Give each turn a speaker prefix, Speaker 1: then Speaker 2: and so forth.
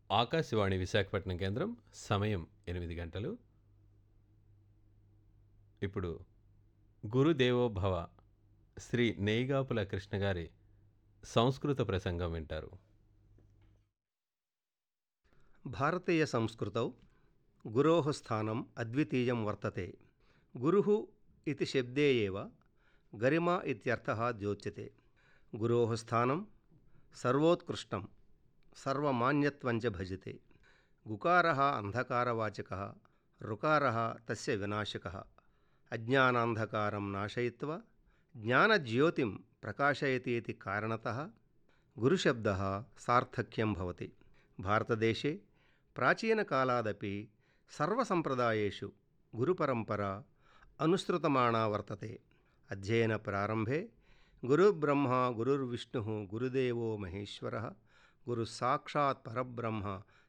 Speaker 1: ఆకాశవాణి విశాఖపట్నం కేంద్రం సమయం ఎనిమిది గంటలు ఇప్పుడు గురుదేవో భవ శ్రీ నేయిగాపుల కృష్ణ గారి సంస్కృత ప్రసంగం వింటారు
Speaker 2: భారతీయ సంస్కృతౌ గురోः స్థానం అద్వితీయం వర్తతే గురుः इति शब्दे एव गरिमा इत्यर्थः द्योच्यते गुरोः स्थानं सर्वोत्कृष्टं सर्वमान्यत्वं च भजते गुकारः अन्धकारवाचकः ऋकारः तस्य विनाशकः अज्ञानान्धकारं नाशयित्वा ज्ञानज्योतिं प्रकाशयति इति कारणतः गुरुशब्दः सार्थक्यं भवति भारतदेशे प्राचीनकालादपि सर्वसम्प्रदायेषु गुरुपरम्परा अनुसृतमाणा वर्तते अध्ययनप्रारम्भे गुरुर्ब्रह्मा गुरुर्विष्णुः गुरुदेवो महेश्वरः गुरुः साक्षात् परब्रह्म